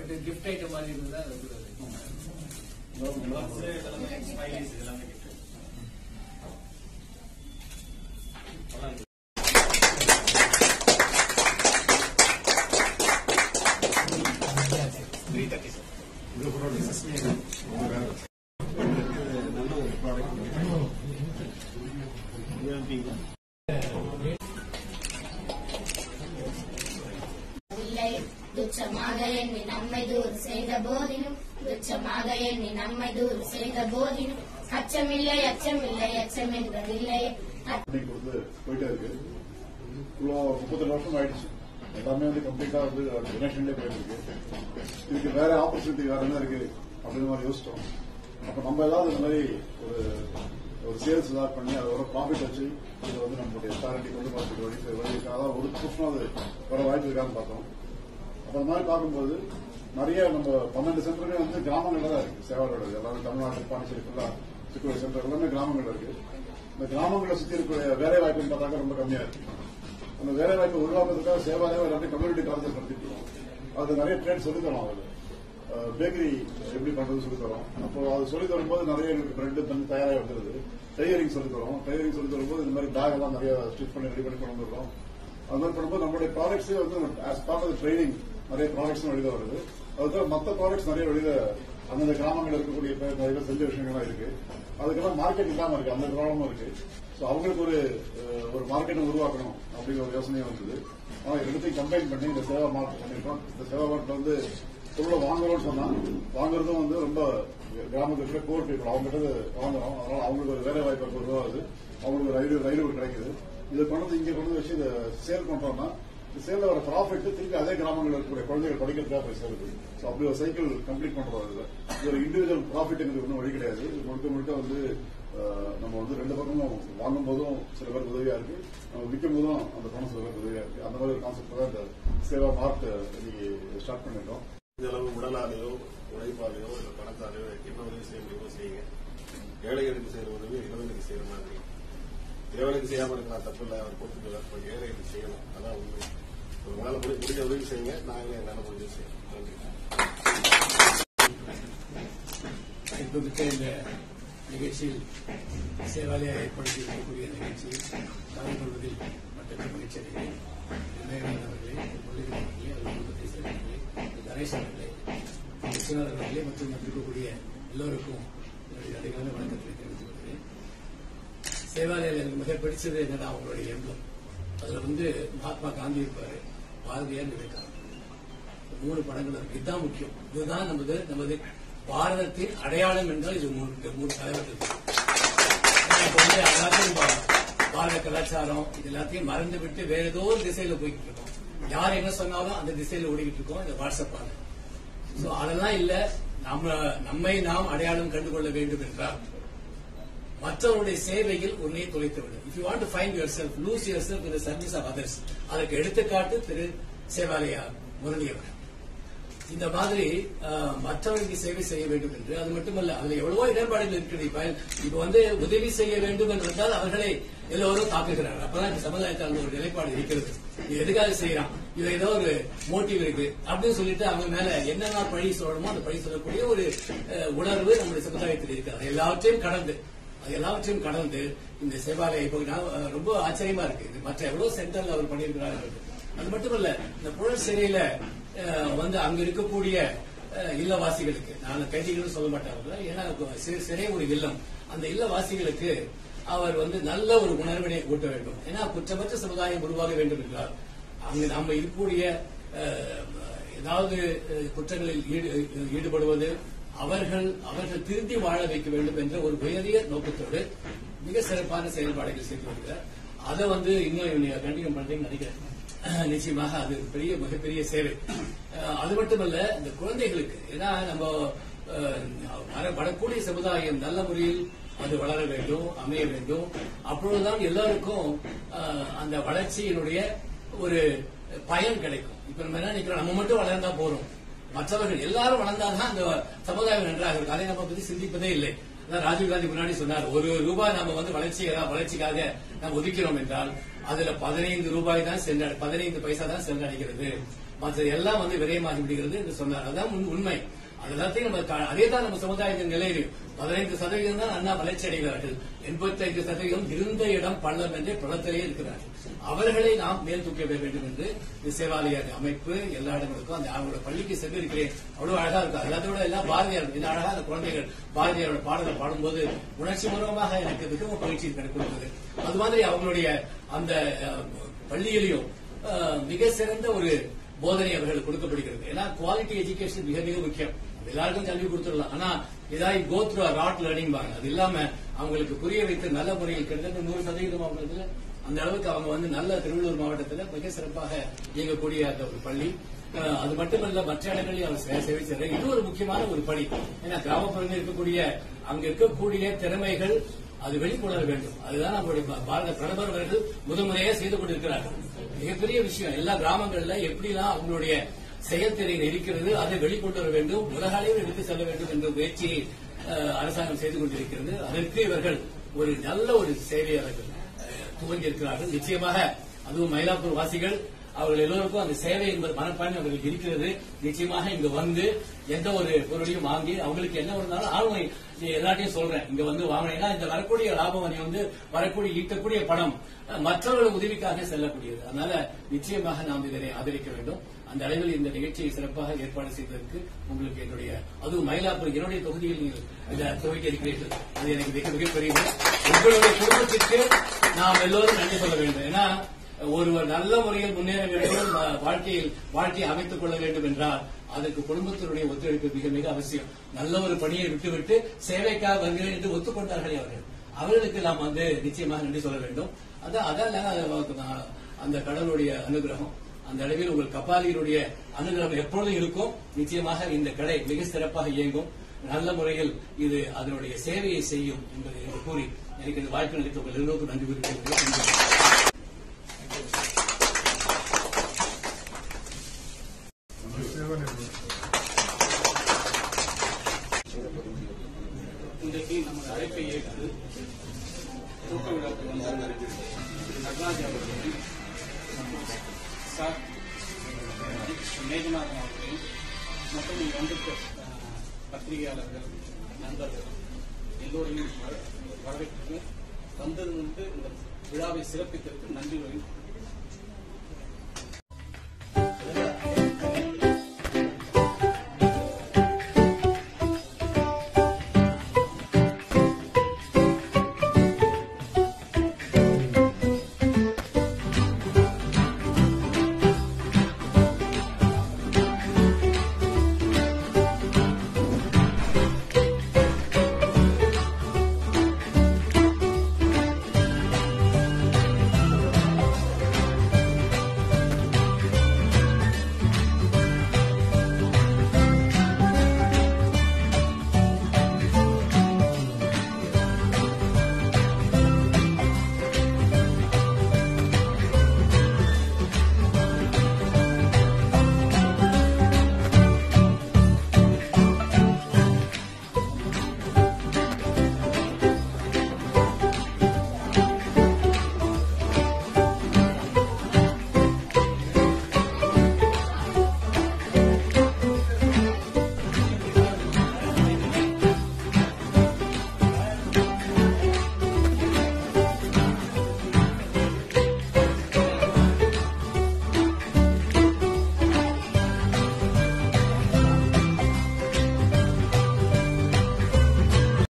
But gift item மாதிரி இருந்தா அது கூடாது ஸ்மைலிஸ் எல்லாமே gift. நல்ல ஒரு ப்ராடக்ட் இல்லை துச்சமாக எண்ணி நம்மை தூர் செய்த போதினும் துச்சமாக எண்ணி நம்மை தூர் செய்த போதினும் அச்சமில்லை அச்சமில்லை அச்சம் என்பதில்லை பண்ணி கொடுத்து போயிட்டே இருக்கு இவ்வளோ முப்பத்தெட்டு வருஷம் ஆயிடுச்சு எல்லாமே வந்து கம்ப்ளீட்டா வந்து டொனேஷன்லேயே போயிட்டு இருக்கு இதுக்கு வேற ஆப்பர்ச்சுனிட்டி வேற என்ன இருக்கு அப்படின்ற மாதிரி யோசிச்சோம் அப்ப நம்ம ஏதாவது இந்த மாதிரி ஒரு ஒரு சேல்ஸ் ஏதாவது பண்ணி அதோட ப்ராஃபிட் வச்சு இது வந்து நம்மளுடைய சேரிட்டி கொண்டு போகிறதுக்கு வழி வழி இருக்கு. அதாவது ஒரு புருஷனும் அது வர வாய்ப்பு இருக்கான்னு பார்த்தோம் அப்ப அந்த மாதிரி பார்க்கும்போது நிறைய நம்ம பன்னெண்டு சென்டருமே வந்து கிராமங்கள்ல தான் இருக்கு சேவாலோட எல்லாமே தமிழ்நாடு பாண்டிச்சேரி ஃபுல்லா சிக்குவை சென்டர் எல்லாமே கிராமங்கள்ல இருக்கு இந்த கிராமங்களை சுத்தி இருக்கிற வேலை வாய்ப்புன்னு பார்த்தாக்க ரொம்ப கம்மியா இருக்கு அந்த வேலை வாய்ப்பை உருவாக்குறதுக்காக சேவாலயம் எல்லாமே கம்யூனிட்டி காலேஜ் நடத்திட்டு இருக்கோம் அது நிறைய ட்ரேட் சொல்லி தரோம் அதுல பேக்கரி எப்படி பண்றது சொல்லி தரோம் அப்போ அது சொல்லி தரும்போது நிறைய எங்களுக்கு பிரெட் தண்ணி தயாராக வந்துருது டைலரிங் சொல்லி தரோம் டைலரிங் சொல்லி தரும்போது இந்த மாதிரி பேக் எல்லாம் நிறைய ஸ்டிச் பண்ணி ரெடி பண்ணி கொண்டு வந்துடுறோம் அது மாதிரி பண்ணும்போது நம்மளுடைய ப்ராடக்ட்ஸே வந்து ஆஸ் பார்ட் ஆஃப் ட்ரைனிங் நிறைய ப்ராடக்ட்ஸ் வெளியில வருது அதுக்காக மற்ற ப்ராடக்ட்ஸ் நிறைய வெளியில அந்தந்த கிராமங்கள் இருக்கக்கூடிய பேர் நிறைய பேர் செஞ்ச விஷயங்கள்லாம் இருக்கு அதுக்கெல்லாம் மார்க்கெட் இல்லாம இருக்கு அந்த ப்ராப்ளமும் இருக்கு ஸோ அவங்களுக்கு ஒரு அஹ், ஒரு மார்க்கெட்டை உருவாக்கணும் அப்படிங்கிற ஒரு யோசனையும் வந்தது ஆனா ரெண்டுத்தையும் கம்பைன் பண்ணி இந்த சேவா மார்ட் பண்ணிருக்கோம் இந்த சேவா மார்ட்ல வந்து பொருளை வாங்குறோம்னு சொன்னா வாங்குறதும் வந்து ரொம்ப கிராமத்துல இருக்கிற கோர் பீப்புள் அவங்க கிட்ட வாங்குறோம் அதனால அவங்களுக்கு ஒரு வேலை வாய்ப்பு உருவாகுது அவங்களுக்கு ஒரு ஐடியா ஐடியா கிடைக்குது இதை கொண்டு வந்து இங்க கொண்டு வந்து வச்சு இதை சேல் பண்றோம்னா இந்த சேல்ல வர ப்ராஃபிட் திருப்பி அதே கிராமங்களில் இருக்கக்கூடிய குழந்தைகள் படிக்கிறதுக்காக போய் சேருது ஸோ அப்படி ஒரு சைக்கிள் கம்ப்ளீட் பண்றோம் இதுல இது ஒரு இண்டிவிஜுவல் ப்ராஃபிட்ங்கிறது ஒன்றும் வழி கிடையாது இது முழுக்க முழுக்க வந்து அஹ், நம்ம வந்து ரெண்டு பக்கமும் வாங்கும் போதும் சில பேருக்கு உதவியா இருக்கு நம்ம விற்கும் போதும் அந்த பணம் சில பேருக்கு உதவியா இருக்கு அந்த மாதிரி ஒரு கான்செப்ட் தான் இந்த சேவா மார்ட் இன்னைக்கு ஸ்டார்ட் பண்ணிருக்கோம் இந்த அளவு உடலாலேயோ உழைப்பாலேயோ இல்ல பணத்தாலேயோ என்ன உதவி செய்ய முடியுமோ செய்யுங்க ஏழைகளுக்கு செய்யற உதவி இளவனுக்கு செய்யற மாதிரி இறைவனுக்கு செய்யாம இருக்கலாம் தப்பு இல்லை அவர் கொடுத்துருக்கார் இப்போ ஏழைகளுக்கு செய்யணும் அதான் உண்மை உங்களால முடி- முடிஞ்ச உதவி செய்யுங்க நாங்களே எங்களால முடிஞ்ச செய்யணும் நன்றி இப்போதைக்கு இந்த நிகழ்ச்சியில் சேவாலயா ஏற்படுத்தி இருக்கக்கூடிய நிகழ்ச்சியில் கலந்து கொள்வதில் மற்ற மகிழ்ச்சி அடைகிறேன் மேகன் அவர்களே முரளிதரன் அவர்களே அவர் குடும்பத்தை சேர்ந்தவர்களே திரு கணேசன் அவர்களே திரு விஸ்வநாதன் அவர்களே மற்றும் இருக்கக்கூடிய எல்லோருக்கும் என்னுடைய அதிகார வணக்கத்தை தெரிவித்துக் கொள்கிறேன் சேவாலயில் எனக்கு மிக பிடிச்சது என்னன்னா அவங்களுடைய எம்பளம் அதுல வந்து மகாத்மா காந்தி இருப்பாரு பாரதியார் விவேகானந்தர் மூணு படங்கள் இருக்கு இதுதான் முக்கியம் இதுதான் நமது நமது பாரதத்தின் அடையாளம் என்றால் இது மூணு இந்த மூணு தலைவர்கள் இப்ப வந்து எல்லாத்தையும் பா- பாரத கலாச்சாரம் இது எல்லாத்தையும் மறந்து விட்டு வேற ஏதோ ஒரு திசையில போய்கிட்டு இருக்கோம் யார் என்ன சொன்னாலும் அந்த திசையில ஓடிக்கிட்டு இருக்கோம் இந்த வாட்ஸ்அப்பால சோ அதெல்லாம் இல்ல நம்ம நம்மை நாம் அடையாளம் கண்டுகொள்ள வேண்டும் என்றால் மற்றவருடைய சேவையில் உன்னை தொலைத்து விடும் if you want to find yourself lose yourself in service of others அதற்கு எடுத்துக்காட்டு திரு சேவாலயா முரளியவர் இந்த மாதிரி அஹ், மற்றவர்களுக்கு சேவை செய்ய வேண்டும் என்று அது மட்டுமல்ல அதுல எவ்வளவோ இடர்பாடுகள் இருக்கிறது இப்ப இப்ப வந்து உதவி செய்ய வேண்டும் என்றால் அவர்களை எல்லோரும் தாக்குகிறார் அப்பதான் இந்த சமுதாயத்தில் அந்த ஒரு நிலைப்பாடு இருக்கிறது இது எதுக்காக செய்யறான் இது ஏதோ ஒரு மோட்டிவ் இருக்கு அப்படின்னு சொல்லிட்டு அவங்க மேல என்னென்ன பழி சொல்லணுமோ அந்த பழி சொல்லக்கூடிய ஒரு அஹ், உணர்வு நம்முடைய சமுதாயத்தில் இருக்கிறது எல்லாவற்றையும் கடந்து அது எல்லாவற்றையும் கடந்து இந்த சேவாலய இப்போ நான், அஹ், ரொம்ப ஆச்சரியமா இருக்கு இது மற்ற எவ்வளவு சென்டர்ல அவர் பண்ணியிருக்கிறார் அது மட்டுமல்ல இந்த புழல் சிறையில அஹ், வந்து அங்க இருக்கக்கூடிய அஹ், இல்லவாசிகளுக்கு நான் கைதிகள் சொல்ல மாட்டாங்க ஏன்னா சி- சிறை ஒரு இல்லம் அந்த இல்லவாசிகளுக்கு அவர் வந்து நல்ல ஒரு உணர்வினை ஊட்ட வேண்டும் ஏன்னா குற்றமற்ற சமுதாயம் உருவாக வேண்டும் என்றால் அங்கு நாம இருக்கக்கூடிய அஹ், ஏதாவது அஹ், குற்றங்களில் ஈடு- ஈடுபடுவது அவர்கள் அவர்கள் திருந்தி வாழ வைக்க வேண்டும் என்ற ஒரு உயரிய நோக்கத்தோடு மிக சிறப்பான செயல்பாடுகள் செய்து வருகிறார் அதை வந்து இன்னும் கண்டினியூ பண்றீங்கன்னு நினைக்கிறேன் அஹ், நிச்சயமாக அது ஒரு பெரிய மிகப்பெரிய சேவை அஹ், அது மட்டுமல்ல இந்த குழந்தைகளுக்கு ஏன்னா நம்ம அஹ், வர- வரக்கூடிய சமுதாயம் நல்ல முறையில் அது வளர வேண்டும் அமைய வேண்டும் அப்பொழுதுதான் எல்லாருக்கும் அஹ், அந்த வளர்ச்சியினுடைய ஒரு பயன் கிடைக்கும் இப்ப நம்ம என்ன நினைக்கிறோம் நம்ம மட்டும் வளர்ந்தா போறோம் மற்றவர்கள் எல்லாரும் வளர்ந்தாதான் அந்த சமுதாயம் நன்றாக இருக்கும் அதை நம்ம பத்தி சிந்திப்பதே இல்லை அதான் ராஜீவ்காந்தி முன்னாடி சொன்னார் ஒரு ரூபாய் நம்ம வந்து வளர்ச்சி வளர்ச்சிக்காக நாம் ஒதுக்கிறோம் என்றால் அதுல பதினைந்து ரூபாய் தான் சென்ற பதினைந்து பைசா தான் சென்றடைகிறது மற்ற எல்லாம் வந்து விரயமாகி விடுகிறது என்று சொன்னார் அதான் உண்- உண்மை அது எல்லாத்தையும் நம்ம கா- அதே தான் நம்ம சமுதாயத்தின் நிலையிலும் பதினைந்து சதவீதம் தான் அண்ணா வளர்ச்சி அடைகிறார்கள் எண்பத்தைந்து சதவீதம் இருந்த இடம் பள்ளம் என்றே பள்ளத்திலே இருக்கிறார்கள் அவர்களை நாம் மேல் தூக்க வேண்டும் என்று இந்த சேவாலய அமைப்பு எல்லா இடங்களுக்கும் அந்த அவங்களோட பள்ளிக்கு சென்று இருக்கிறேன் அவ்வளவு அழகா இருக்கும் எல்லாத்தோட எல்லாம் பாரதியார் இந்த அழகா அந்த குழந்தைகள் பாரதியாரோட பாடலை பாடும்போது உணர்ச்சி பூர்வமாக எனக்கு மிகவும் பயிற்சி கொடுத்தது அது மாதிரி அவங்களுடைய அந்த அஹ், பள்ளியிலையும் அஹ், மிக சிறந்த ஒரு போதனை அவர்களுக்கு கொடுக்கப்படுகிறது ஏன்னா குவாலிட்டி எஜுகேஷன் மிக மிக முக்கியம் அது எல்லாருக்கும் கல்வி கொடுத்துடலாம் ஆனா இதாய் கோ த்ரூ ராட் லேர்னிங் பாங்க அது இல்லாம அவங்களுக்கு புரிய வைத்து நல்ல முறையில் கிட்டத்தட்ட நூறு சதவீதம் அவங்களுக்கு அந்த அளவுக்கு அவங்க வந்து நல்ல திருவள்ளூர் மாவட்டத்தில் மிக சிறப்பாக இயங்கக்கூடிய அந்த ஒரு பள்ளி அஹ், அது மட்டுமல்ல மற்ற இடங்களில் அவர் சே- சேவை செய்யற இது ஒரு முக்கியமான ஒரு பணி ஏன்னா கிராமப்புறங்களில் இருக்கக்கூடிய அங்க இருக்கக்கூடிய திறமைகள் அது வெளிக்கொணர வேண்டும் அதுதான் நம்மளுடைய பா- பாரத பிரதமர் அவர்கள் முதன்முறையாக செய்து கொண்டிருக்கிறார்கள் மிகப்பெரிய விஷயம் எல்லா கிராமங்கள்ல எப்படிலாம் அவங்களுடைய செயல்திறன் இருக்கிறது அதை வெளிக்கொண்டு வர வேண்டும் உலக அளவில் எடுத்து செல்ல வேண்டும் என்ற முயற்சியை அஹ், அரசாங்கம் செய்து கொண்டிருக்கிறது அதற்கு இவர்கள் ஒரு நல்ல ஒரு சேவையை அவர்கள் அஹ், துவங்கி இருக்கிறார்கள் நிச்சயமாக அதுவும் மயிலாப்பூர் வாசிகள் அவர்கள் எல்லோருக்கும் அந்த சேவை என்பது மனப்பான்மை அவர்களுக்கு இருக்கிறது நிச்சயமாக இங்க வந்து எந்த ஒரு பொருளையும் வாங்கி அவங்களுக்கு என்ன இருந்தாலும் ஆர்வம் நீ எல்லாத்தையும் சொல்றேன் இங்க வந்து வாங்கினீங்கன்னா இந்த வரக்கூடிய லாபம் நீ வந்து வரக்கூடிய ஈட்டக்கூடிய பணம் அஹ், மற்றவர்கள் உதவிக்காக செல்லக்கூடியது அதனால நிச்சயமாக நாம் இதனை ஆதரிக்க வேண்டும் அந்த அளவில் இந்த நிகழ்ச்சியை சிறப்பாக ஏற்பாடு செய்ததற்கு உங்களுக்கு என்னுடைய அதுவும் மயிலாப்பூர் என்னுடைய தொகுதியில் நீங்கள் இதை துவக்கி இருக்கிறீர்கள் அது எனக்கு மிக மிகப்பெரிய உங்களுடைய குடும்பத்திற்கு நாம் எல்லோரும் நன்றி சொல்ல வேண்டும் ஏன்னா ஒருவர் நல்ல முறையில் முன்னேற வேண்டும் வா- வாழ்க்கையில் வாழ்க்கையை அமைத்துக் கொள்ள வேண்டும் என்றால் அதற்கு குடும்பத்தினுடைய ஒத்துழைப்பு மிக மிக அவசியம் நல்ல ஒரு பணியை விட்டுவிட்டு சேவைக்காக வருகிறேன் என்று ஒத்துக்கொண்டார்களே அவர்கள் அவர்களுக்கு நாம் வந்து நிச்சயமாக நன்றி சொல்ல வேண்டும் அதான் அதான் அது- அந்த கடவுளுடைய அனுகிரகம் அந்த அளவில் உங்கள் கபாலியினுடைய அனுகிரகம் எப்பொழுதும் இருக்கும் நிச்சயமாக இந்த கடை மிக சிறப்பாக இயங்கும் நல்ல முறையில் இது அதனுடைய சேவையை செய்யும் என்பதை என்று கூறி எனக்கு இந்த வாய்ப்பு அளித்த உங்கள் எல்லோருக்கும் நன்றி கூறுகிறேன் இன்றைக்கு நமது அழைப்பை ஏற்று தூக்க விழாக்கு வந்த நடராஜ் அவர்களையும் மற்றும் சார் மேகநாதன் அவர்களையும் மற்றும் இங்கு வந்திருக்க அஹ், பத்திரிகையாளர்கள் நண்பர்கள் எல்லோரையும் வர- வரவேற்று வந்தது வந்து இந்த விழாவை சிறப்பித்ததற்கு நன்றி